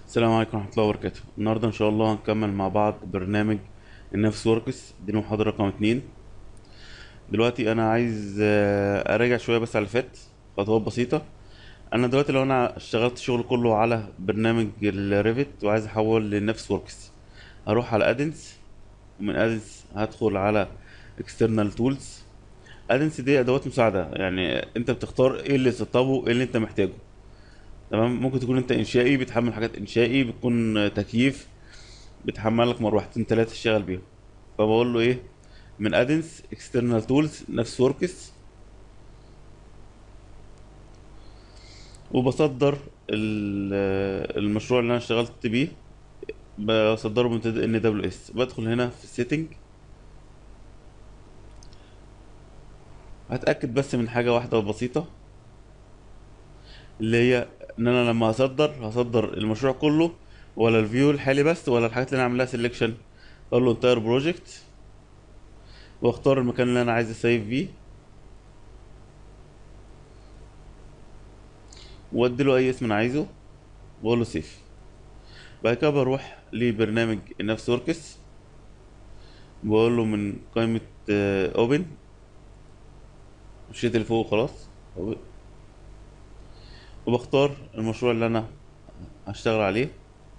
السلام عليكم ورحمة الله وبركاته النهاردة إن شاء الله هنكمل مع بعض برنامج النفس وركس دي المحاضرة رقم اتنين دلوقتي أنا عايز آه، أراجع شوية بس على اللي فات خطوات بسيطة أنا دلوقتي لو أنا اشتغلت الشغل كله على برنامج الريفت وعايز أحول للنفس وركس هروح على أدنس ومن أدنس هدخل على اكسترنال تولز أدنس دي أدوات مساعدة يعني أنت بتختار إيه اللي تطلبه إيه اللي أنت محتاجه تمام ممكن تكون انت انشائي بتحمل حاجات انشائي بتكون تكييف بتحمل لك مروحتين ثلاثه تشتغل بيهم فبقول له ايه من ادنس اكسترنال تولز نفس وركس وبصدر ال- المشروع اللي انا اشتغلت بيه بصدره من ان دبليو اس بدخل هنا في السيتنج هتاكد بس من حاجه واحده بسيطه اللي هي ان انا لما هصدر هصدر المشروع كله ولا الفيو الحالي بس ولا الحاجات اللي انا عاملها سيلكشن اقول له انتاير بروجكت واختار المكان اللي انا عايز اسيف فيه وادي له اي اسم انا عايزه واقول له سيف بعد كده بروح لبرنامج نفس وركس بقول له من قائمة اوبن مشيت اللي فوق خلاص Open. وبختار المشروع اللي انا هشتغل عليه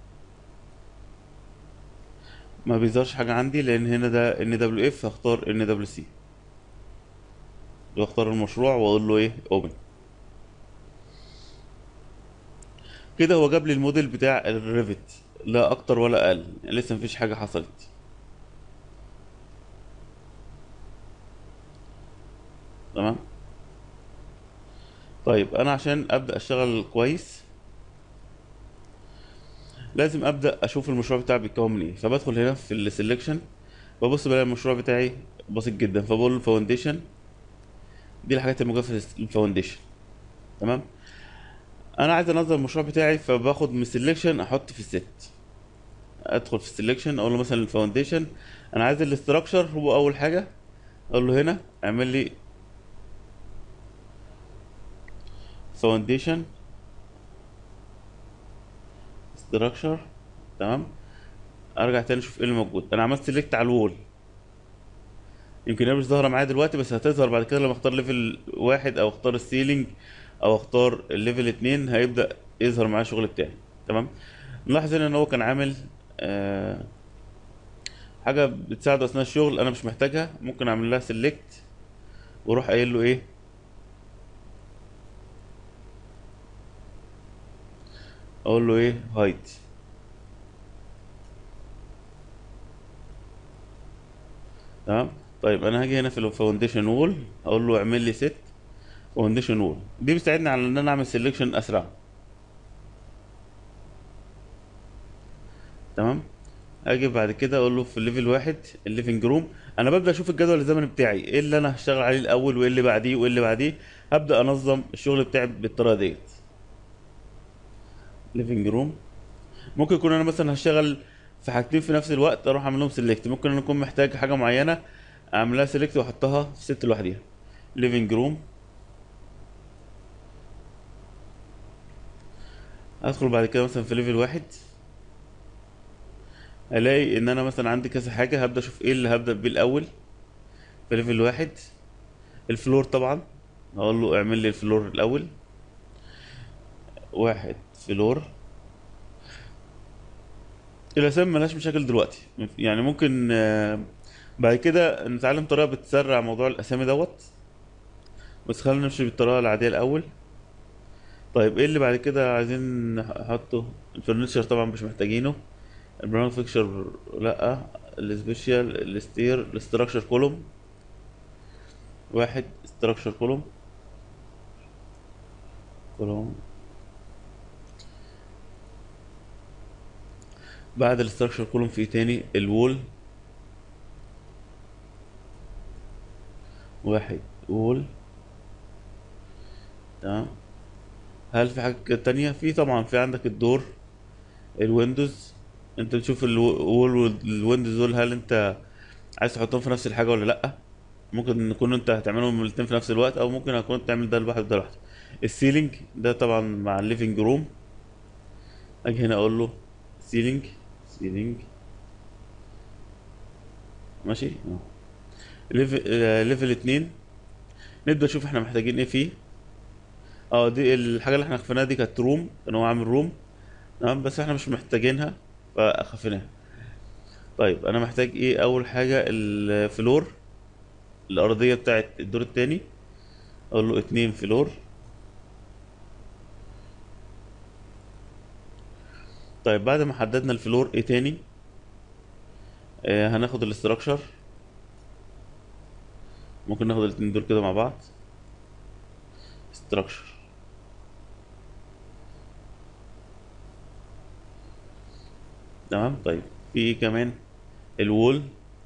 ما بيظهرش حاجة عندي لان هنا ده ان دبليو اف هختار ان دبليو سي واختار المشروع واقول له ايه اوبن كده هو جاب لي الموديل بتاع الريفت لا اكتر ولا اقل يعني لسه مفيش حاجة حصلت تمام طيب انا عشان ابدا اشتغل كويس لازم ابدا اشوف المشروع بتاعي بيتكون من ايه فبدخل هنا في السلكشن ببص بلاقي المشروع بتاعي بسيط جدا فبقول له فاونديشن دي الحاجات الموجوده في الفاونديشن تمام انا عايز انظم المشروع بتاعي فباخد من السلكشن احط في الست ادخل في السلكشن اقول له مثلا الفاونديشن انا عايز الاستراكشر هو اول حاجه اقول له هنا اعمل لي فاونديشن ستراكشر تمام ارجع تاني اشوف ايه اللي موجود انا عملت سيلكت على الوول يمكن هي مش ظاهره معايا دلوقتي بس هتظهر بعد كده لما اختار ليفل واحد او اختار السيلينج او اختار الليفل اتنين هيبدا يظهر معايا الشغل بتاعي تمام نلاحظ هنا ان هو كان عامل آه حاجه بتساعده اثناء الشغل انا مش محتاجها ممكن اعمل لها سيلكت واروح قايل له ايه اقول له ايه هايد تمام طيب انا هاجي هنا في الفاونديشن وول اقول له اعمل لي ست فاونديشن وول دي بتساعدني على ان انا اعمل سيلكشن اسرع تمام اجي بعد كده اقول له في الليفل واحد الليفنج روم انا ببدا اشوف الجدول الزمني بتاعي ايه اللي انا هشتغل عليه الاول وايه اللي بعديه وايه اللي بعديه هبدا انظم الشغل بتاعي بالطريقه ديت ليفنج روم ممكن يكون انا مثلا هشتغل في حاجتين في نفس الوقت اروح اعمل لهم سيلكت ممكن انا اكون محتاج حاجه معينه اعملها سيلكت واحطها في ست لوحديها ليفنج روم ادخل بعد كده مثلا في ليفل واحد الاقي ان انا مثلا عندي كذا حاجه هبدا اشوف ايه اللي هبدا بيه الاول في ليفل واحد الفلور طبعا اقول له اعمل لي الفلور الاول واحد فلور الاسامي ملهاش مشاكل دلوقتي يعني ممكن آه، بعد كده نتعلم طريقه بتسرع موضوع الاسامي دوت بس خلينا نمشي بالطريقه العاديه الاول طيب ايه اللي بعد كده عايزين نحطه الفرنتشر طبعا مش محتاجينه البراوند فيكشر لا السبيشال الستير الاستراكشر كولوم واحد استراكشر كولوم كولوم بعد الاستراكشر كولوم في تاني الوول واحد وول تمام هل في حاجة تانية في طبعا في عندك الدور الويندوز انت بتشوف الوول والويندوز دول هل انت عايز تحطهم في نفس الحاجة ولا لأ ممكن نكون انت هتعملهم الاتنين في نفس الوقت او ممكن هكون تعمل ده لوحده وده لوحده السيلينج ده طبعا مع الليفينج روم اجي هنا اقول له سيلينج سيلينج ماشي اه ليفل آه، ليفل اتنين نبدأ نشوف احنا محتاجين ايه فيه اه دي الحاجة اللي احنا خفيناها دي كانت روم كان هو عامل روم تمام بس احنا مش محتاجينها فخفيناها طيب انا محتاج ايه اول حاجة الفلور الارضية بتاعت الدور التاني اقول له اتنين فلور طيب بعد ما حددنا الفلور ايه تاني آه هناخد الاستراكشر ممكن ناخد الاتنين دول كده مع بعض استراكشر تمام طيب في ايه كمان الوول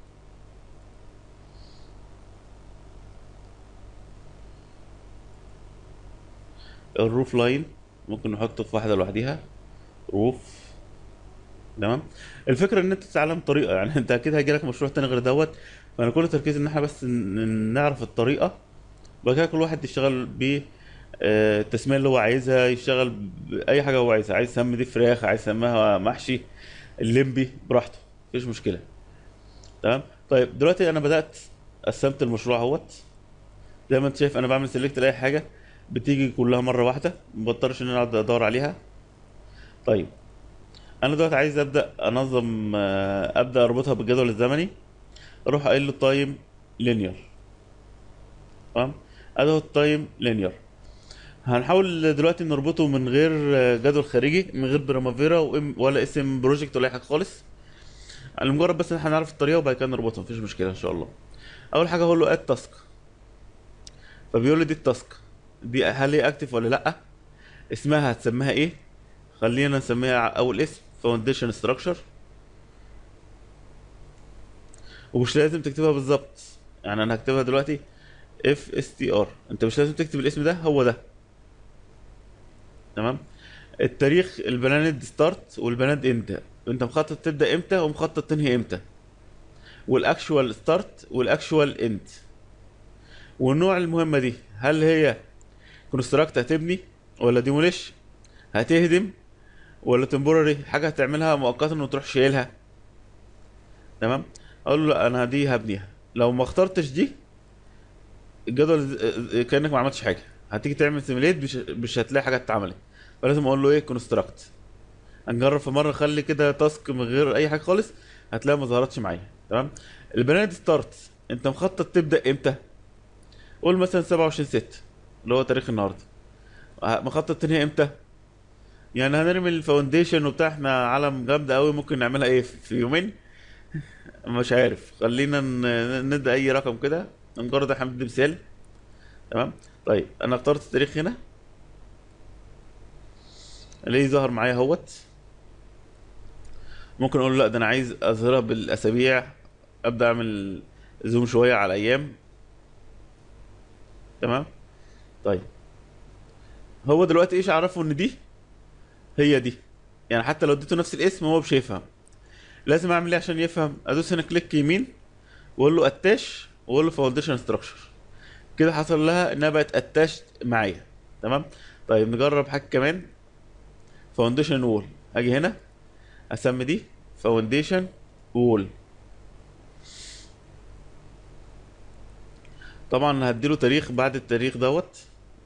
الروف لاين ممكن نحطه في واحدة لوحديها روف تمام الفكرة ان انت تتعلم طريقة يعني انت اكيد هيجيلك مشروع تاني غير دوت فانا كل تركيزي ان احنا بس ن- نعرف الطريقة وبعد كده كل واحد يشتغل ب آه، التسمية اللي هو عايزها يشتغل بأي حاجة هو عايزها عايز يسمي دي فراخ عايز يسميها محشي الليمبي براحته مفيش مشكلة تمام طيب دلوقتي انا بدأت قسمت المشروع اهوت زي ما انت شايف انا بعمل سيلكت لاي حاجة بتيجي كلها مرة واحدة مبضطرش ان انا اقعد ادور عليها طيب انا دلوقتي عايز ابدا انظم آه، ابدا اربطها بالجدول الزمني اروح قايل له تايم لينير تمام ادي التايم لينير هنحاول دلوقتي نربطه من غير آه، جدول خارجي من غير برامافيرا وإم- ولا اسم بروجكت ولا اي حاجه خالص على مجرد بس ان احنا نعرف الطريقه وبعد كده نربطها مفيش مشكله ان شاء الله اول حاجه هقول له اد تاسك فبيقول لي دي التاسك دي هل هي اكتف ولا لا اسمها هتسميها ايه خلينا نسميها ع- اول اسم فاونديشن ستراكشر ومش لازم تكتبها بالظبط يعني انا هكتبها دلوقتي اف اس تي ار انت مش لازم تكتب الاسم ده هو ده تمام التاريخ البلاند ستارت والبلاند اند انت مخطط تبدا امتى ومخطط تنهي امتى والاكشوال ستارت والاكشوال اند والنوع المهمه دي هل هي كونستراكت هتبني ولا ديموليش هتهدم ولا تمبوراري حاجه هتعملها مؤقتا وتروح شايلها تمام اقول له لا انا دي هبنيها لو ما اخترتش دي الجدول ز- كانك ما عملتش حاجه هتيجي تعمل سيميليت مش مش هتلاقي حاجه اتعملت فلازم اقول له ايه كونستراكت هنجرب في مره خلي كده تاسك من غير اي حاجه خالص هتلاقي ما ظهرتش معايا تمام البنات ستارت انت مخطط تبدا امتى قول مثلا 27 6 اللي هو تاريخ النهارده ه- مخطط تنهي امتى يعني هنرمي الفاونديشن وبتاع احنا عالم جامده قوي ممكن نعملها ايه في يومين مش عارف خلينا ن- ندي اي رقم كده مجرد احنا بندي مثال تمام طيب انا اخترت التاريخ هنا ليه ظهر معايا اهوت ممكن اقول له لا ده انا عايز اظهرها بالاسابيع ابدا اعمل زوم شويه على الايام تمام طيب هو دلوقتي ايش عرفه ان دي هي دي يعني حتى لو اديته نفس الاسم هو مش هيفهم لازم اعمل ايه عشان يفهم ادوس هنا كليك يمين واقول له اتاش واقول له فاونديشن ستراكشر كده حصل لها انها بقت اتاش معايا تمام طيب نجرب حاجه كمان فاونديشن وول اجي هنا اسمي دي فاونديشن وول طبعا هديله تاريخ بعد التاريخ دوت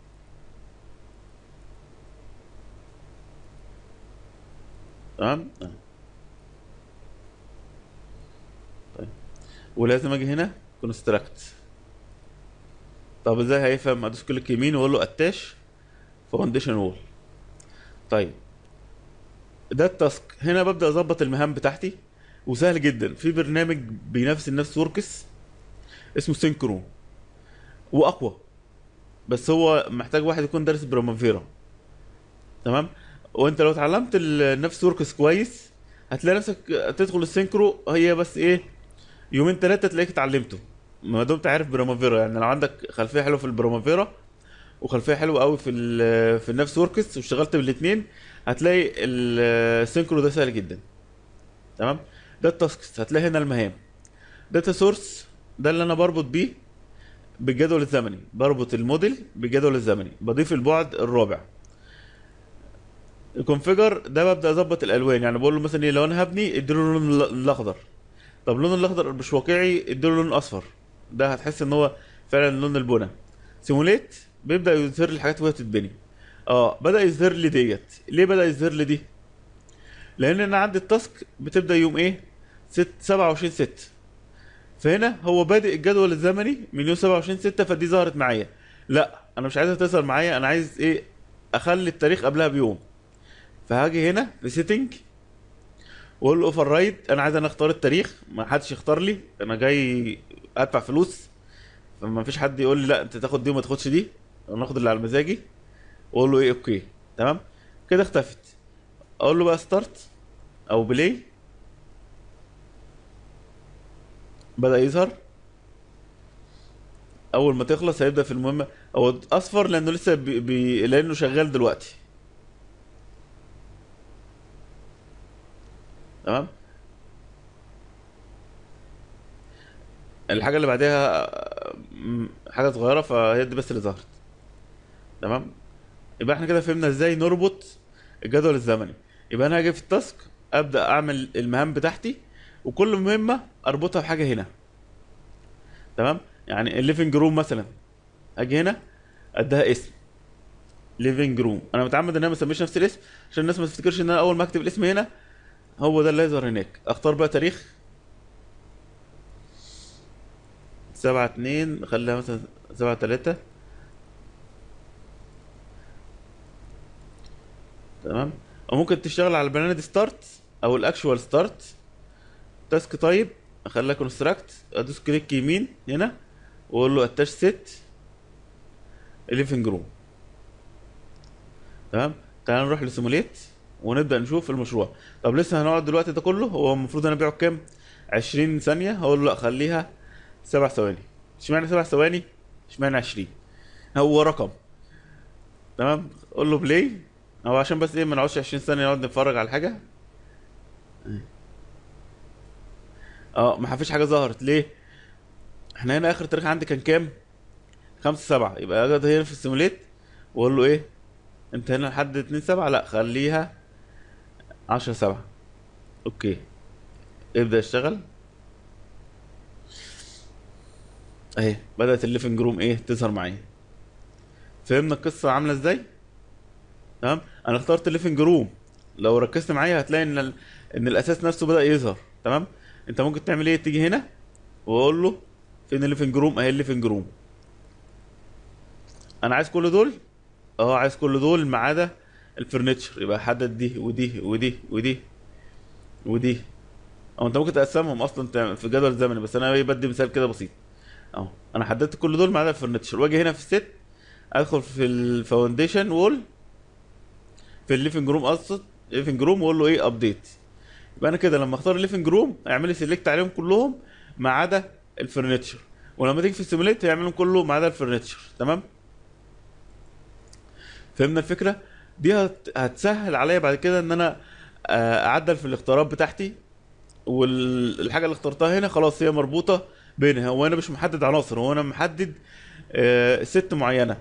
تمام آه. طيب ولازم اجي هنا كونستراكت طب ازاي هيفهم ادوس كليك يمين واقول له اتاش فاونديشن وول طيب ده التاسك هنا ببدا اظبط المهام بتاعتي وسهل جدا في برنامج بينافس النفس وركس اسمه سينكرو واقوى بس هو محتاج واحد يكون دارس برامافيرا تمام وانت لو اتعلمت النفس وركس كويس هتلاقي نفسك تدخل السينكرو هي بس ايه يومين ثلاثه تلاقيك اتعلمته ما دمت عارف برامافيرا يعني لو عندك خلفيه حلوه في البرامافيرا وخلفيه حلوه قوي في ال- في النفس وركس واشتغلت بالاثنين هتلاقي السينكرو ده سهل جدا تمام ده التاسكس هتلاقي هنا المهام داتا سورس ده اللي انا بربط بيه بالجدول الزمني بربط الموديل بالجدول الزمني بضيف البعد الرابع الكونفيجر ده ببدا اظبط الالوان يعني بقول له مثلا ايه لو انا هبني اديله اللون ال- الاخضر طب اللون الاخضر مش واقعي اديله لون اصفر ده هتحس ان هو فعلا لون البنى سيموليت بيبدا يظهر لي الحاجات وهي بتتبني اه بدا يظهر لي ديت ليه بدا يظهر لي دي لان انا عندي التاسك بتبدا يوم ايه 6 27 6 فهنا هو بادئ الجدول الزمني من يوم 27 6 فدي ظهرت معايا لا انا مش عايزها تظهر معايا انا عايز ايه اخلي التاريخ قبلها بيوم فهاجي هنا في سيتنج واقول له اوفر رايد انا عايز انا اختار التاريخ ما حدش يختار لي انا جاي ادفع فلوس فما فيش حد يقول لي لا انت تاخد دي وما تاخدش دي انا اخد اللي على مزاجي واقول له ايه اوكي تمام كده اختفت اقول له بقى ستارت او بلاي بدأ يظهر اول ما تخلص هيبدأ في المهمة هو اصفر لانه لسه بي... بي... لانه شغال دلوقتي تمام الحاجة اللي بعدها م، حاجة صغيرة فهي دي بس اللي ظهرت تمام يبقى احنا كده فهمنا ازاي نربط الجدول الزمني يبقى انا هاجي في التاسك ابدا اعمل المهام بتاعتي وكل مهمه اربطها بحاجه هنا تمام يعني الليفنج روم مثلا اجي هنا اديها اسم ليفنج روم انا متعمد ان انا ما اسميش نفس الاسم عشان الناس ما تفتكرش ان انا اول ما اكتب الاسم هنا هو ده اللي هيظهر هناك اختار بقى تاريخ سبعة اتنين خليها مثلا سبعة تلاتة تمام او ممكن تشتغل على البرنامج ستارت او الاكشوال ستارت تاسك تايب اخليها كونستراكت ادوس كليك يمين هنا واقول له اتاش سيت ليفنج روم تمام تعال نروح لسيموليت ونبدا نشوف المشروع طب لسه هنقعد دلوقتي ده كله هو المفروض انا ابيعه بكام 20 ثانيه هقول له لا خليها سبع ثواني اشمعنى سبع ثواني اشمعنى 20 هو رقم تمام قول له بلاي هو عشان بس ايه ما نقعدش 20 ثانيه نقعد نتفرج على حاجه اه ما فيش حاجه ظهرت ليه احنا هنا اخر تاريخ عندي كان كام خمسة سبعة يبقى اجي هنا في السيموليت واقول له ايه انت هنا لحد اتنين سبعة لا خليها عشرة سبعة اوكي ابدأ اشتغل اهي بدأت الليفنج روم ايه تظهر معايا فهمنا القصة عاملة ازاي تمام انا اخترت الليفنج روم لو ركزت معايا هتلاقي ان ال... ان الاساس نفسه بدأ يظهر تمام انت ممكن تعمل ايه تيجي هنا واقول له فين الليفنج روم اهي الليفنج روم انا عايز كل دول اه عايز كل دول ما عدا الفرنتشر يبقى حدد دي ودي ودي ودي ودي او انت ممكن تقسمهم اصلا تعمل في جدول زمني بس انا بدي مثال كده بسيط اهو انا حددت كل دول ما عدا الفرنتشر واجي هنا في الست ادخل في الفاونديشن وول في الليفنج روم اقصد الليفنج روم واقول له ايه ابديت يبقى انا كده لما اختار الليفنج روم هيعمل لي سيلكت عليهم كلهم ما عدا الفرنتشر ولما تيجي في السيموليت هيعملهم كله ما عدا الفرنتشر تمام فهمنا الفكره دي هت... هتسهل عليا بعد كده ان انا آه، اعدل في الاختيارات بتاعتي والحاجه اللي اخترتها هنا خلاص هي مربوطه بينها هو انا مش محدد عناصر هو انا محدد آه، ست معينه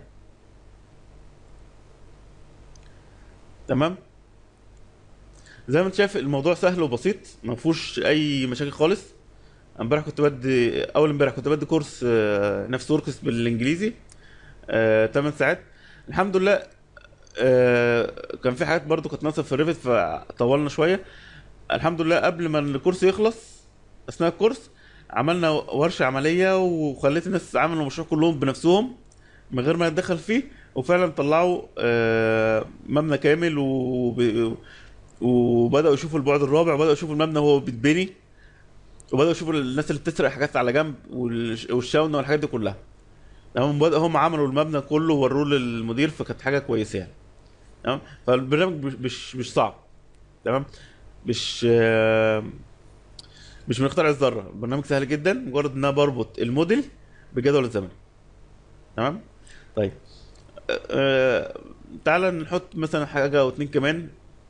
تمام زي ما انت شايف الموضوع سهل وبسيط ما فيهوش اي مشاكل خالص امبارح كنت بدي اول امبارح كنت بدي كورس آه، نفس وركس بالانجليزي 8 ساعات الحمد لله آه، كان في حاجات برضو كانت ناقصه في الريفت فطولنا شويه الحمد لله قبل ما الكورس يخلص اثناء الكورس عملنا ورشه عمليه وخليت الناس عملوا المشروع كلهم بنفسهم من غير ما نتدخل فيه وفعلا طلعوا آه، مبنى كامل وب- وبداوا يشوفوا البعد الرابع وبداوا يشوفوا المبنى وهو بيتبني وبداوا يشوفوا الناس اللي بتسرق حاجات على جنب والش- والشاونه والحاجات دي كلها تمام بدأ هم عملوا المبنى كله ووروه للمدير فكانت حاجه كويسه يعني تمام فالبرنامج مش مش مش صعب تمام مش آه، مش من اختراع الذره البرنامج سهل جدا مجرد ان انا بربط الموديل بالجدول الزمني تمام طيب آه، تعالى نحط مثلا حاجه او اتنين كمان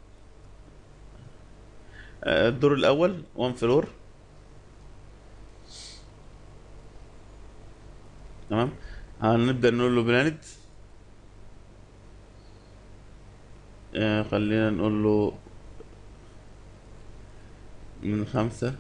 آه، الدور الاول وان فلور تمام هنبدا نقول له بلانت آه خلينا نقول له من خمسة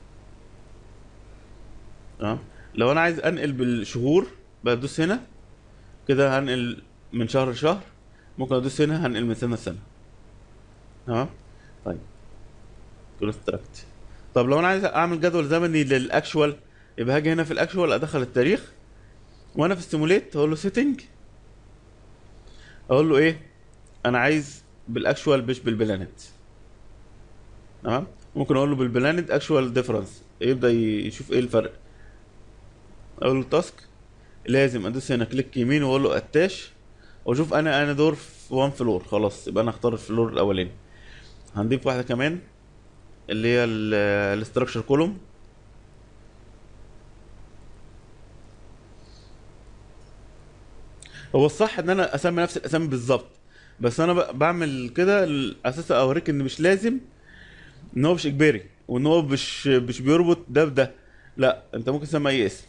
تمام لو انا عايز انقل بالشهور بدوس هنا كده هنقل من شهر لشهر ممكن ادوس هنا هنقل من سنة لسنة تمام طيب كونستراكت طب لو انا عايز اعمل جدول زمني للاكشوال يبقى هاجي هنا في الاكشوال ادخل التاريخ وانا في السيموليت هقول له سيتنج اقول له ايه انا عايز بالاكشوال مش بالبلانت تمام ممكن اقول له بالبلانت اكشوال ديفرنس يبدا يشوف ايه الفرق اقول له تاسك لازم ادوس هنا كليك يمين واقول له اتاش واشوف انا انا دور في وان فلور خلاص يبقى انا اختار الفلور الاولاني هنضيف واحده كمان اللي هي الاستراكشر كولوم هو الصح ان انا اسمي نفس الاسامي بالظبط بس انا ب- بعمل كده على اساس اوريك ان مش لازم ان هو مش اجباري وان هو مش مش بيربط ده بده لا انت ممكن تسمي اي اسم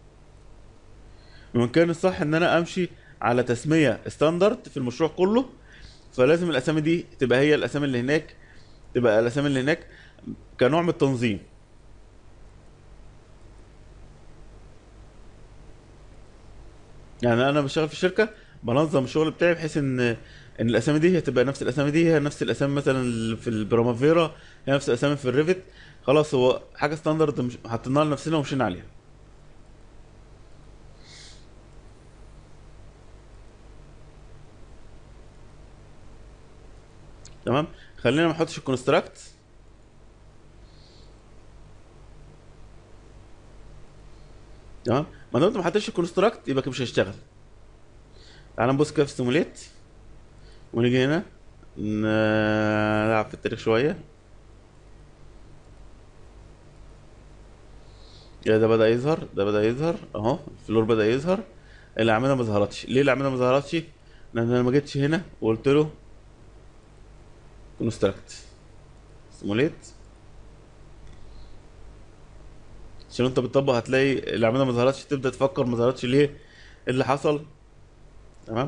ومن كان الصح ان انا امشي على تسميه ستاندرد في المشروع كله فلازم الاسامي دي تبقى هي الاسامي اللي هناك تبقى الاسامي اللي هناك كنوع من التنظيم يعني انا بشتغل في الشركه بنظم الشغل بتاعي بحيث ان ان الاسامي دي هتبقى نفس الاسامي دي هي نفس الاسامي مثلا اللي في البرامافيرا هي نفس الاسامي في الريفت خلاص هو حاجه ستاندرد مش حطيناها لنفسنا ومشينا عليها تمام خلينا ما نحطش الكونستراكت تمام ما دام انت ما حطيتش الكونستراكت يبقى كده مش هيشتغل تعال نبص كده في ستيموليت ونيجي هنا نلعب في التاريخ شويه يا ده بدأ يظهر ده بدأ يظهر اهو الفلور بدأ يظهر الأعمدة ما ظهرتش ليه الأعمدة ما ظهرتش لأن أنا ما جيتش هنا وقلت له كونستراكت سيموليت عشان انت بتطبق هتلاقي الأعمدة ما ظهرتش تبدأ تفكر ما ظهرتش ليه ايه اللي حصل تمام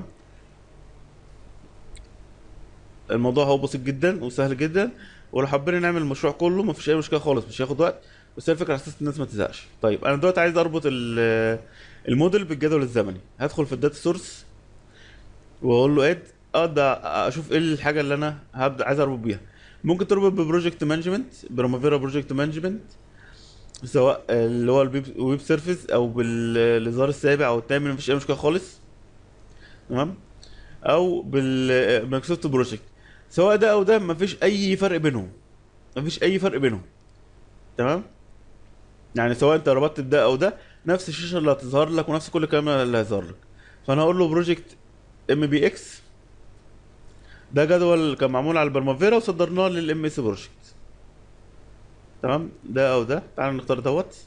الموضوع هو بسيط جدا وسهل جدا ولو حبينا نعمل المشروع كله ما فيش اي مشكله خالص مش هياخد وقت بس هي الفكره على اساس الناس ما تزهقش طيب انا دلوقتي عايز اربط ال- الموديل بالجدول الزمني هدخل في الداتا سورس واقول له اد اقدر اشوف ايه الحاجه اللي انا هبدا عايز اربط بيها ممكن تربط ببروجكت مانجمنت برامافيرا بروجكت مانجمنت سواء اللي هو الويب ويب سيرفيس او بالاظهار السابع او الثامن مفيش اي مشكله خالص تمام او بالمايكروسوفت بروجكت سواء ده او ده مفيش اي فرق بينهم مفيش اي فرق بينهم تمام يعني سواء انت ربطت بده او ده نفس الشاشه اللي هتظهر لك ونفس كل الكلام اللي هيظهر لك فانا هقول له بروجكت ام بي اكس ده جدول كان معمول على البرمافيرا وصدرناه للام اس بروجكت تمام ده او ده تعال نختار دوت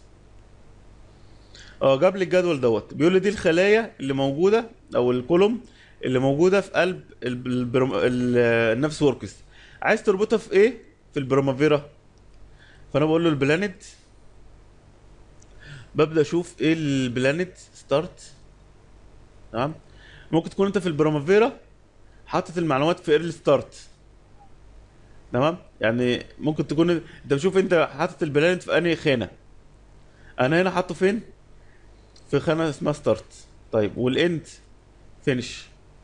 اه جاب لي الجدول دوت بيقول لي دي الخلايا اللي موجوده او الكولوم اللي موجوده في قلب الب- البرم... ال- النفس وركس عايز تربطها في ايه في البرمافيرا فانا بقول له البلانت ببدا اشوف ايه البلانت ستارت تمام ممكن تكون انت في البرمافيرا حاطط المعلومات في ايرلي ستارت تمام يعني ممكن تكون انت بتشوف انت حاطط البلانت في انهي خانه انا هنا حاطه فين في خانه اسمها ستارت طيب والاند فينش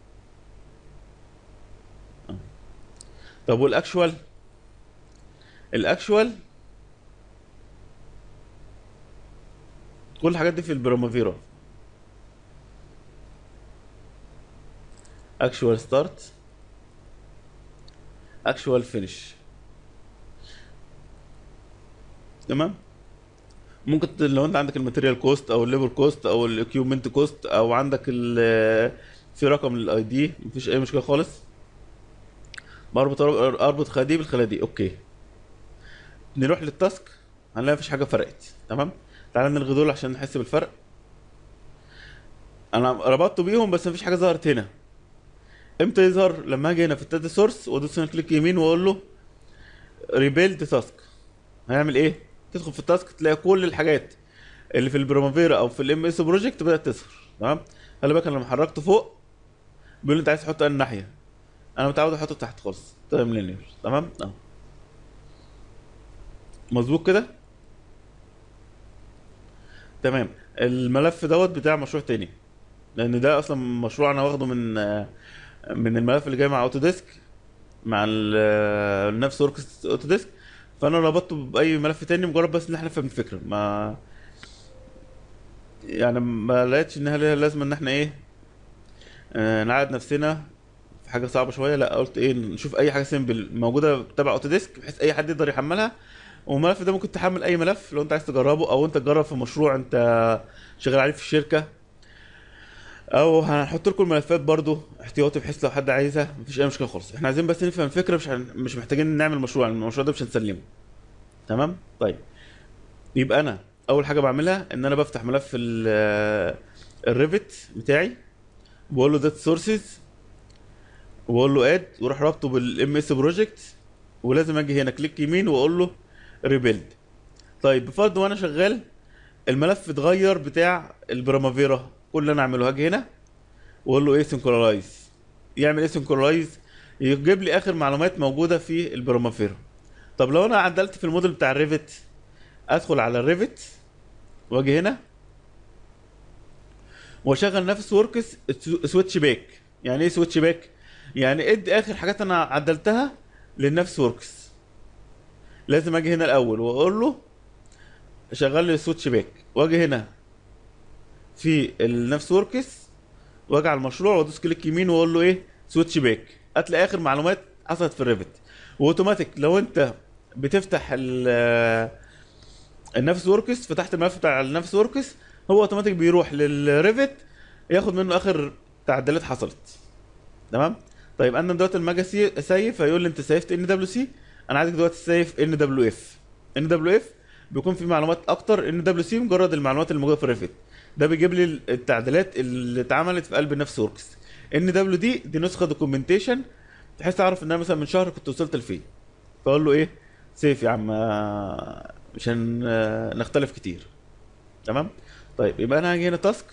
طب والاكشوال الاكشوال كل الحاجات دي في البرامافيرا اكشوال ستارت اكشوال فينش تمام ممكن ت- لو انت عندك الماتيريال كوست او الليبر كوست او الاكيوبمنت كوست او عندك ال في رقم للاي دي مفيش اي مشكله خالص بربط اربط خليه دي بالخليه دي اوكي نروح للتاسك هنلاقي مفيش حاجه فرقت تمام تعالى نلغي دول عشان نحس بالفرق انا ربطته بيهم بس مفيش حاجه ظهرت هنا امتى يظهر لما اجي هنا في الداتا سورس وادوس هنا كليك يمين واقول له ريبيلد تاسك هيعمل ايه تدخل في التاسك تلاقي كل الحاجات اللي في البرامافيرا او في الام اس بروجكت بدات تظهر تمام خلي بالك أنا لما حركته فوق بيقول لي انت عايز تحط انهي ناحيه انا متعود احطه تحت خالص تايم لينير تمام اه مظبوط كده تمام الملف دوت بتاع مشروع تاني لان ده اصلا مشروع انا واخده من آه، من الملف اللي جاي مع اوتوديسك مع ال- آه، نفس وركس اوتوديسك فانا ربطته باي ملف تاني مجرد بس ان احنا نفهم الفكره ما يعني ما لقيتش انها ليها لازمه ان احنا ايه آه، نعاد نفسنا في حاجه صعبه شويه لا قلت ايه نشوف اي حاجه سيمبل موجوده تبع اوتوديسك بحيث اي حد يقدر يحملها والملف ده ممكن تحمل اي ملف لو انت عايز تجربه او انت تجرب في مشروع انت شغال عليه في الشركه او هنحط لكم الملفات برضو احتياطي بحيث لو حد عايزها مفيش اي مشكله خالص احنا عايزين بس نفهم الفكره مش هن... مش محتاجين نعمل مشروع لأن المشروع ده مش هنسلمه تمام طيب يبقى انا اول حاجه بعملها ان انا بفتح ملف ال الريفت بتاعي بقول له داتا سورسز واقول له اد واروح رابطه بالام اس بروجكت ولازم اجي هنا كليك يمين واقول له ريبيلد طيب بفرض وانا شغال الملف اتغير بتاع البرامافيرا كل اللي انا اعمله هاجي هنا واقول له ايه سنكرولايز يعمل ايه سنكرولايز يجيب لي اخر معلومات موجوده في البرامافيرا طب لو انا عدلت في الموديل بتاع الريفت ادخل على الريفت واجي هنا واشغل نفس وركس سويتش باك يعني ايه سويتش باك يعني ادي اخر حاجات انا عدلتها للنفس وركس لازم اجي هنا الاول واقول له شغل لي سويتش باك واجي هنا في النفس وركس واجي على المشروع وادوس كليك يمين واقول له ايه سويتش باك هتلاقي اخر معلومات حصلت في الريفت واوتوماتيك لو انت بتفتح ال- النفس وركس فتحت الملف بتاع النفس وركس هو اوتوماتيك بيروح للريفت ياخد منه اخر تعديلات حصلت تمام طيب انا دلوقتي لما اجي سي- سيف هيقول لي انت سيفت ان دبليو سي انا عايزك دلوقتي تسيف ان دبليو اف ان دبليو اف بيكون في معلومات اكتر ان دبليو سي مجرد المعلومات اللي موجوده في الريفت ده بيجيب لي التعديلات اللي اتعملت في قلب النفس وركس ان دبليو دي دي نسخه دوكيومنتيشن بحيث اعرف ان انا مثلا من شهر كنت وصلت لفين فاقول له ايه سيف يا عم آه، مش هنختلف كتير تمام طيب يبقى انا هاجي هنا تاسك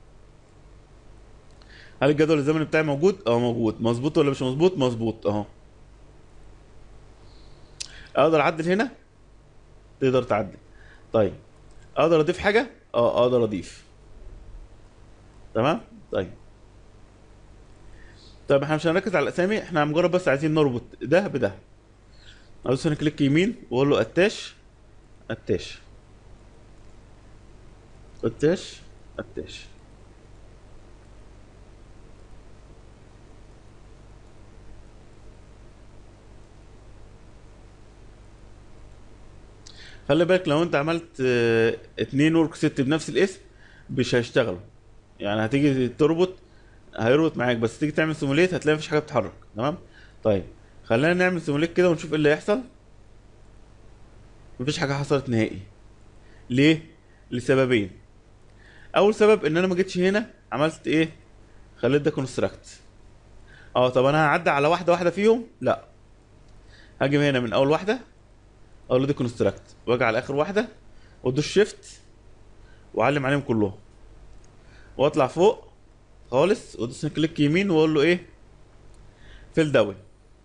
هل الجدول الزمني بتاعي موجود اه موجود مظبوط ولا مش مظبوط مظبوط اهو اقدر اعدل هنا تقدر تعدل طيب اقدر اضيف حاجه اه اقدر اضيف تمام طيب طيب احنا مش هنركز على الاسامي احنا مجرد بس عايزين نربط ده بده ادوس هنا كليك يمين واقول له اتاش اتاش اتاش اتاش خلي بالك لو انت عملت اه، اتنين ورك ست بنفس الاسم مش هيشتغلوا يعني هتيجي تربط هيربط معاك بس تيجي تعمل سيموليت هتلاقي مفيش حاجه بتتحرك تمام طيب خلينا نعمل سيموليت كده ونشوف ايه اللي هيحصل مفيش حاجه حصلت نهائي ليه لسببين اول سبب ان انا ما جيتش هنا عملت ايه خليت ده كونستراكت اه طب انا هعدي على واحده واحده فيهم لا هاجي هنا من اول واحده اقول له دي كونستراكت واجي على اخر واحده وادوس شيفت واعلم عليهم كلهم واطلع فوق خالص وادوس كليك يمين واقول له ايه فيل داون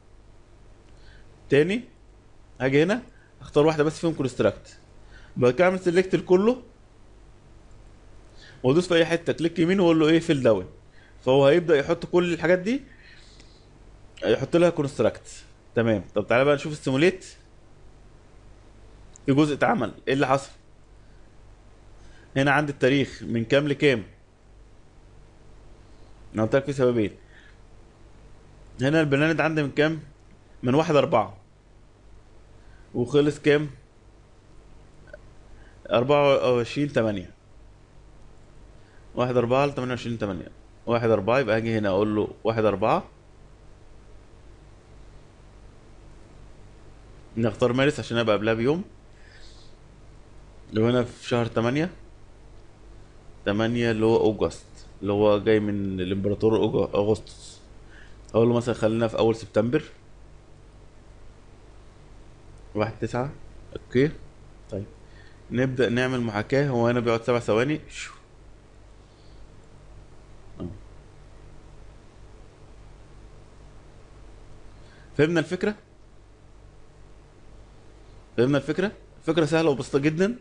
تاني هاجي هنا اختار واحده بس فيهم كونستراكت بعد كده اعمل سيلكت لكله وادوس في اي حته كليك يمين واقول له ايه فيل داون فهو هيبدا يحط كل الحاجات دي يحط لها كونستراكت تمام طب تعالى بقى نشوف السيموليت في جزء اتعمل ايه اللي حصل هنا عندي التاريخ من كام لكام انا قلت لك في سببين هنا البرنامج عندي من كام من واحد أربعة وخلص كام أربعة وعشرين تمانية واحد أربعة لتمانية وعشرين تمانية واحد أربعة يبقى هاجي هنا أقول له واحد أربعة نختار مارس عشان أبقى قبلها بيوم لو هنا في شهر تمانية تمانية اللي هو أوجست اللي هو جاي من الإمبراطور أوج- أغسطس أقول له مثلا خلينا في أول سبتمبر واحد تسعة أوكي طيب نبدأ نعمل محاكاة هو هنا بيقعد سبع ثواني شو. آه. فهمنا الفكره فهمنا الفكره فكره سهله وبسيطه جدا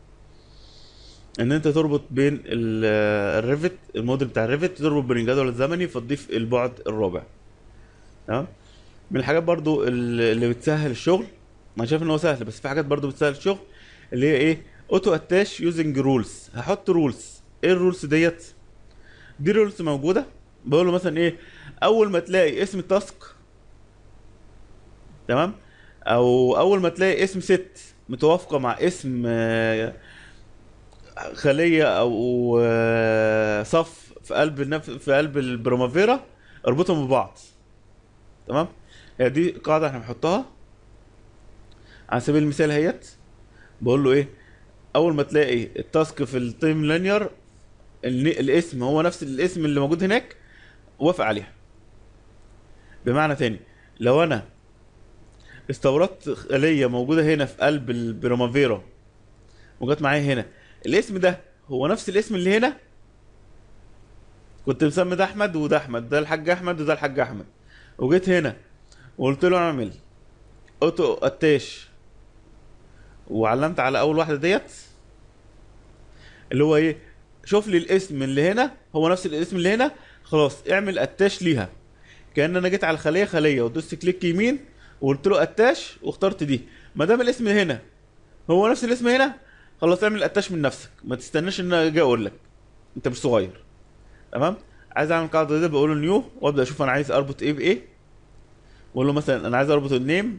ان انت تربط بين ال- الريفت الموديل بتاع الريفت تربط بين الجدول الزمني فتضيف البعد الرابع تمام من الحاجات برضو اللي اللي بتسهل الشغل انا شايف ان هو سهل بس في حاجات برضو بتسهل الشغل اللي هي ايه اوتو اتاش يوزنج رولز هحط رولز ايه الرولز ديت دي رولز موجوده بقول له مثلا ايه اول ما تلاقي اسم تاسك تمام او اول ما تلاقي اسم ست متوافقه مع اسم آه، خليه او آه، صف في قلب النف... في قلب البرومافيرا اربطهم ببعض تمام هي دي قاعده احنا بنحطها على سبيل المثال اهيت بقول له ايه اول ما تلاقي التاسك في التايم لينير الاسم هو نفس الاسم اللي موجود هناك وافق عليها بمعنى تاني لو انا استوردت خليه موجوده هنا في قلب البرومافيرا وجت معايا هنا الاسم ده هو نفس الاسم اللي هنا كنت مسمي ده احمد وده احمد ده الحاج احمد وده الحاج احمد وجيت هنا وقلت له اعمل اوتو اتاش وعلمت على اول واحده ديت اللي هو ايه شوف لي الاسم اللي هنا هو نفس الاسم اللي هنا خلاص اعمل اتاش ليها كان انا جيت على الخليه خليه ودوست كليك يمين وقلت له اتاش واخترت دي ما دام الاسم هنا هو نفس الاسم هنا خلاص اعمل اتاش من نفسك ما تستناش ان انا اجي اقول لك انت مش صغير تمام عايز اعمل قاعده دي بقول له نيو وابدا اشوف انا عايز اربط ايه بايه واقول له مثلا انا عايز اربط النيم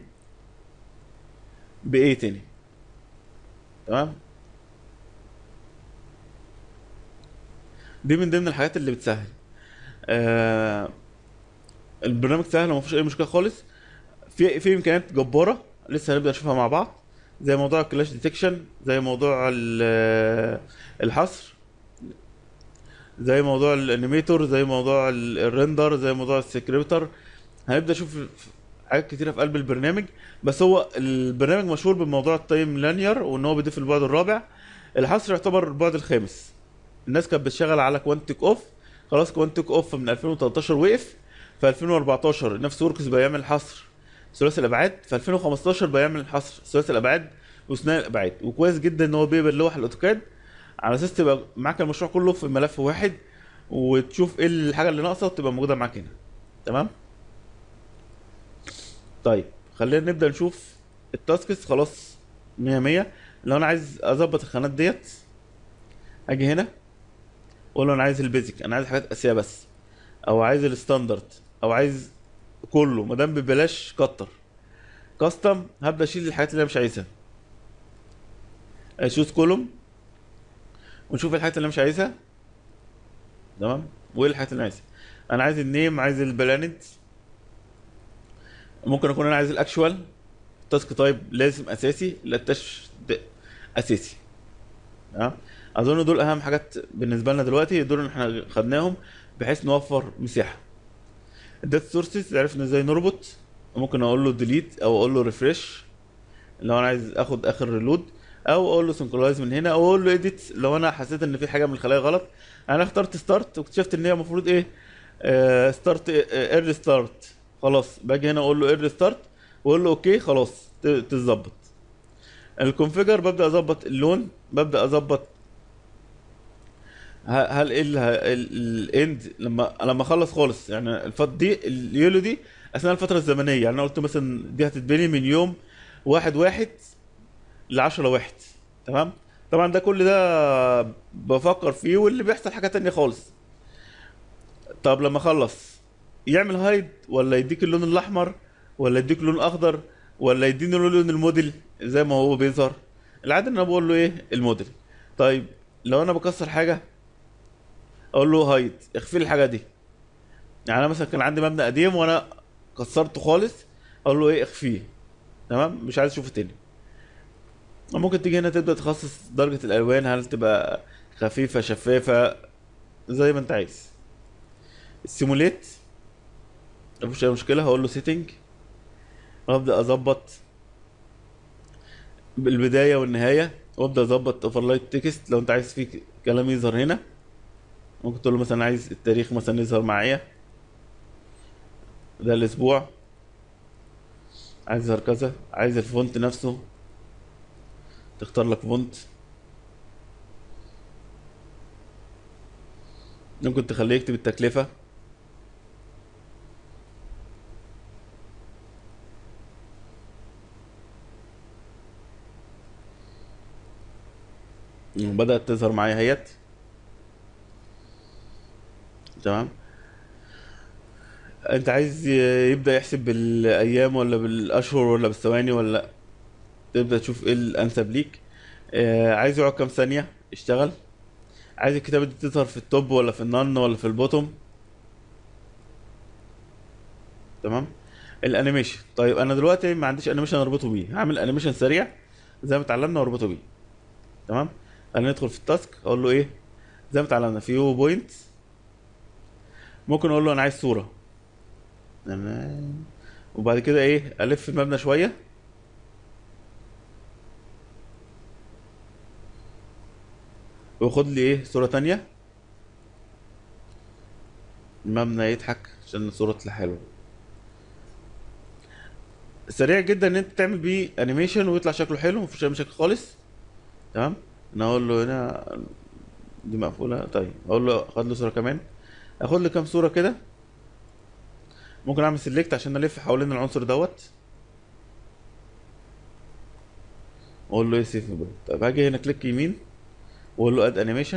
بايه تاني تمام دي من ضمن الحاجات اللي بتسهل آه البرنامج سهل وما فيش اي مشكله خالص في في امكانيات جباره لسه هنبدا نشوفها مع بعض زي موضوع الكلاش ديتكشن زي موضوع ال- الحصر زي موضوع الانيميتور زي موضوع ال- الريندر زي موضوع السكريبتر هنبدا نشوف حاجات كتيره في قلب البرنامج بس هو البرنامج مشهور بموضوع التايم لانير وان هو بيضيف البعد الرابع الحصر يعتبر البعد الخامس الناس كانت بتشتغل على كوانتك اوف خلاص كوانتك اوف من 2013 وقف في 2014 نفس وركس بيعمل حصر ثلاثي الابعاد في 2015 بيعمل حصر ثلاثي الابعاد وثنائي الابعاد وكويس جدا ان هو بيقبل لوح الاوتوكاد على اساس تبقى معاك المشروع كله في ملف واحد وتشوف ايه الحاجه اللي ناقصه وتبقى موجوده معاك هنا تمام طيب خلينا نبدا نشوف التاسكس خلاص 100 100 لو انا عايز اظبط الخانات ديت اجي هنا اقول له انا عايز البيزك انا عايز حاجات اساسيه بس او عايز الستاندرد او عايز كله ما دام ببلاش كتر كاستم هبدا اشيل الحاجات اللي انا مش عايزها اشوز كولوم ونشوف الحاجات اللي انا مش عايزها تمام وايه الحاجات اللي انا عايزها انا عايز النيم عايز البلانت ممكن اكون انا عايز الاكشوال تاسك تايب لازم اساسي الاتاش ده اساسي تمام اظن دول اهم حاجات بالنسبه لنا دلوقتي دول اللي احنا خدناهم بحيث نوفر مساحه الداتا سورسز عرفنا ازاي نربط ممكن اقول له ديليت او اقول له ريفرش لو انا عايز اخد اخر ريلود او اقول له سنكرايز من هنا او اقول له اديت لو انا حسيت ان في حاجه من الخلايا غلط انا اخترت ستارت واكتشفت ان هي المفروض ايه ستارت ايرلي ستارت خلاص باجي هنا اقول له ايرلي ستارت واقول له اوكي خلاص ت- تتظبط الكونفيجر ببدا اظبط اللون ببدا اظبط ه- هل ايه الاند لما لما اخلص خالص يعني الفت دي اليولو دي اثناء الفتره الزمنيه يعني انا قلت مثلا دي هتتبني من يوم واحد واحد ل 10 واحد تمام طبعا ده كل ده بفكر فيه واللي بيحصل حاجه تانية خالص طب لما اخلص يعمل هايد ولا يديك اللون الاحمر ولا يديك لون اخضر ولا يديني لون الموديل زي ما هو بيظهر العاده ان انا بقول له ايه الموديل طيب لو انا بكسر حاجه اقول له هايد اخفي لي الحاجه دي يعني انا مثلا كان عندي مبنى قديم وانا كسرته خالص اقول له ايه اخفيه تمام مش عايز اشوفه تاني ممكن تيجي هنا تبدا تخصص درجه الالوان هل تبقى خفيفه شفافه زي ما انت عايز السيموليت مفيش اي مشكله هقول له سيتنج وابدا اظبط البدايه والنهايه وابدا اظبط اوفرلايت تكست لو انت عايز فيه كلام يظهر هنا ممكن تقول له مثلا عايز التاريخ مثلا يظهر معايا ده الاسبوع عايز يظهر كذا عايز الفونت نفسه تختار لك فونت ممكن تخليه يكتب التكلفة بدأت تظهر معايا اهيت تمام انت عايز ي- يبدأ يحسب بالايام ولا بالاشهر ولا بالثواني ولا تبدأ تشوف ايه الانسب ليك آه، عايز يقعد كام ثانية يشتغل عايز الكتابة دي تظهر في التوب ولا في النون ولا في البوتوم تمام الانيميشن طيب انا دلوقتي ما عنديش انيميشن اربطه بيه هعمل انيميشن سريع زي ما اتعلمنا واربطه بيه تمام انا ندخل في التاسك اقول له ايه زي ما اتعلمنا فيو بوينت ممكن اقول له انا عايز صورة تمام. وبعد كده ايه الف المبنى شوية واخد لي ايه صورة تانية المبنى يضحك عشان الصورة تطلع حلوة سريع جدا ان انت تعمل بيه انيميشن ويطلع شكله حلو مفيش اي مشاكل خالص تمام انا اقول له هنا دي مقفولة طيب اقول له خد له صورة كمان اخد لي كام صورة كده ممكن اعمل سيلكت عشان الف حوالين العنصر دوت واقول له ايه سيف بوينت طيب هاجي هنا كليك يمين واقول له اد انيميشن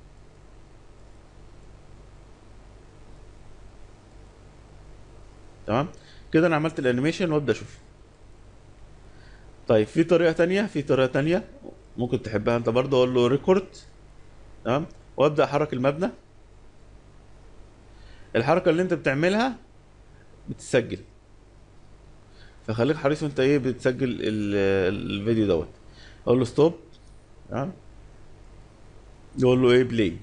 تمام كده انا عملت الانيميشن وابدا اشوف طيب في طريقة تانية في طريقة تانية ممكن تحبها انت برضه اقول له ريكورد تمام وابدا احرك المبنى الحركة اللي انت بتعملها بتسجل فخليك حريص وانت ايه بتسجل ال- الفيديو دوت اقول له ستوب تمام يقول له ايه بلاي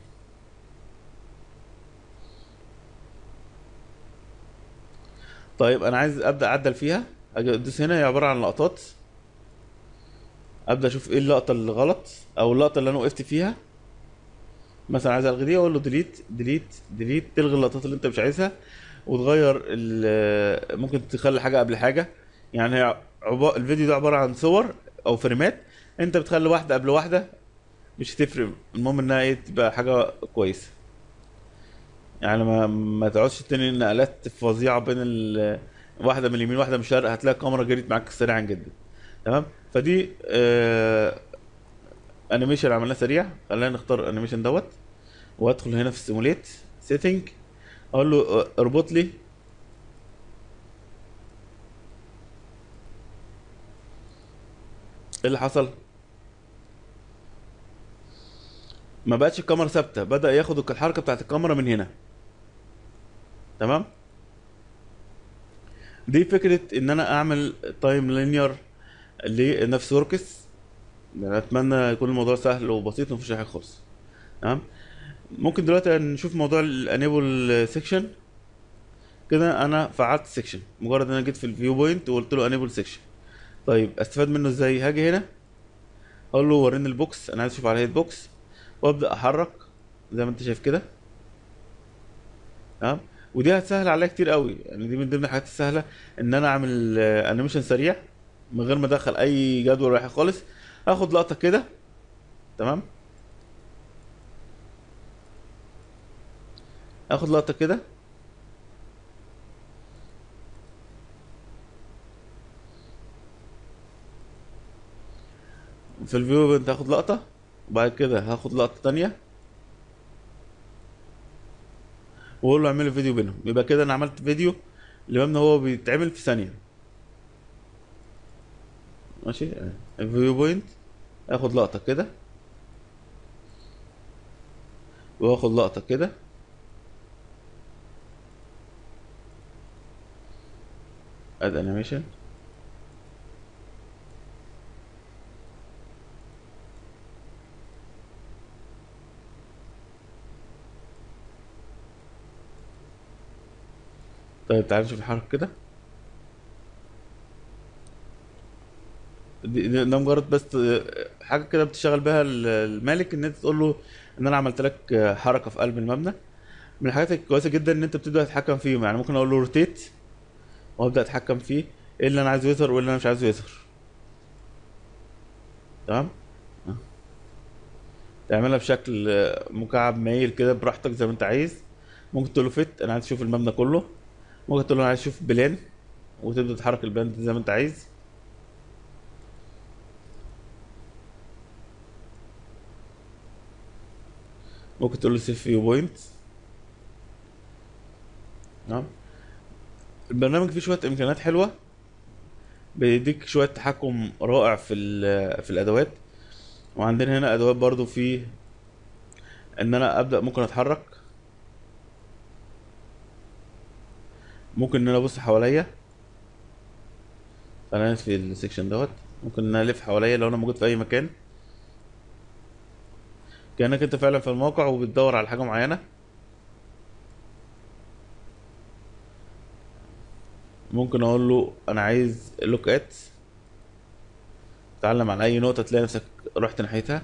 طيب انا عايز ابدا اعدل فيها اجي ادوس هنا هي عباره عن لقطات ابدا اشوف ايه اللقطه اللي غلط او اللقطه اللي انا وقفت فيها مثلا عايز الغي دي اقول له ديليت ديليت ديليت تلغي اللقطات اللي انت مش عايزها وتغير ال- ممكن تخلي حاجه قبل حاجه يعني هي عبا... الفيديو ده عباره عن صور او فريمات انت بتخلي واحده قبل واحده مش هتفرق المهم انها ايه تبقى حاجه كويسه يعني ما ما تقعدش تاني نقلات فظيعه بين ال... واحده من اليمين واحده من الشرق هتلاقي الكاميرا جريت معاك سريعا جدا تمام فدي آه... انيميشن عملناه سريع خلينا نختار انيميشن دوت وادخل هنا في السيموليت سيتنج اقول له آه، اربط لي ايه اللي حصل ما بقتش الكاميرا ثابته بدا ياخد الحركه بتاعت الكاميرا من هنا تمام دي فكره ان انا اعمل تايم لينير لنفس وركس يعني اتمنى يكون الموضوع سهل وبسيط ومفيش أي حاجه خالص تمام ممكن دلوقتي نشوف موضوع الانيبل سيكشن كده انا فعلت سيكشن مجرد ان انا جيت في الفيو بوينت وقلت له انيبل سيكشن طيب استفاد منه ازاي هاجي هنا اقول له وريني البوكس انا عايز اشوف على هيد بوكس وابدا احرك زي ما انت شايف كده تمام ودي هتسهل عليا كتير قوي يعني دي من ضمن الحاجات السهله ان انا اعمل انيميشن سريع من غير ما ادخل اي جدول رايح خالص اخد لقطه كده تمام اخد لقطه كده في الفيو انت هاخد لقطه وبعد كده هاخد لقطه تانية واقول له اعمل لي فيديو بينهم يبقى كده انا عملت فيديو لمبنى هو بيتعمل في ثانيه ماشي الفيو بوينت اخد لقطه كده واخد لقطه كده اد انيميشن طيب تعال نشوف الحركه كده دي- دي- ده مجرد بس حاجه كده بتشتغل بيها ال- المالك ان انت تقول له ان انا عملت لك حركه في قلب المبنى من الحاجات الكويسه جدا ان انت بتبدا تتحكم فيهم يعني ممكن اقول له روتيت وابدا اتحكم فيه ايه اللي انا عايزه يظهر وايه اللي انا مش عايزه يظهر تمام آه. تعملها بشكل آه، مكعب مايل كده براحتك زي ما انت عايز ممكن تقول له فيت انا عايز اشوف المبنى كله ممكن تقول له انا عايز اشوف بلان وتبدا تحرك البلان دي زي ما انت عايز ممكن تقول له سيف فيو بوينت تمام البرنامج فيه شويه امكانيات حلوه بيديك شويه تحكم رائع في ال- في الادوات وعندنا هنا ادوات برضو في ان انا ابدا ممكن اتحرك ممكن ان انا ابص حواليا انا في السكشن دوت ممكن ان انا الف حواليا لو انا موجود في اي مكان كانك انت فعلا في الموقع وبتدور على حاجه معينه ممكن اقول له انا عايز لوك ات تعلم على اي نقطه تلاقي نفسك رحت ناحيتها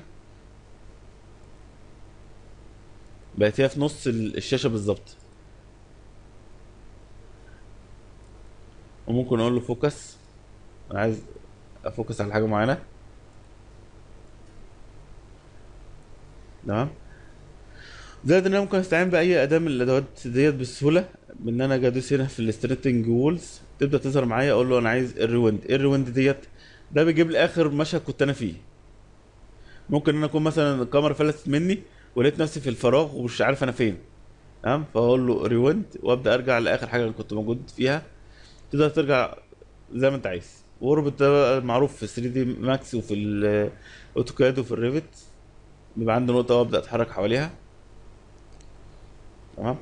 بقت هي في نص ال- الشاشه بالظبط وممكن اقول له فوكس انا عايز افوكس على حاجه معينه تمام زائد ان انا ممكن استعين باي اداه من الادوات ديت بسهوله بان انا اجي ادوس هنا في الستريتنج وولز تبدا تظهر معايا اقول له انا عايز الريويند ايه الريويند ديت ده بيجيب لي اخر مشهد كنت انا فيه ممكن ان انا اكون مثلا الكاميرا فلتت مني ولقيت نفسي في الفراغ ومش عارف انا فين تمام فاقول له ريويند وابدا ارجع لاخر حاجه اللي كنت موجود فيها تقدر ترجع زي ما انت عايز واوربت ده بقى معروف في 3 دي ماكس وفي الاوتوكاد وفي الريفت بيبقى عندي نقطه وابدا اتحرك حواليها تمام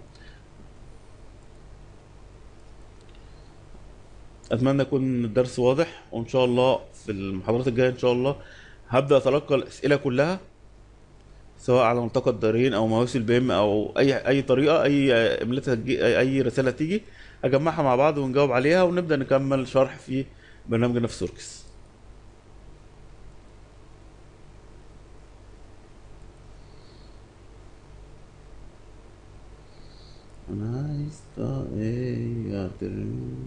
اتمنى يكون الدرس واضح وان شاء الله في المحاضرات الجايه ان شاء الله هبدا اتلقى الاسئله كلها سواء على ملتقى الدارين او مواويل البي ام او اي اي طريقه اي ايميلات هتجي اي أي رساله تيجي اجمعها مع بعض ونجاوب عليها ونبدا نكمل شرح في برنامج نفس وركس انا عايز طاقية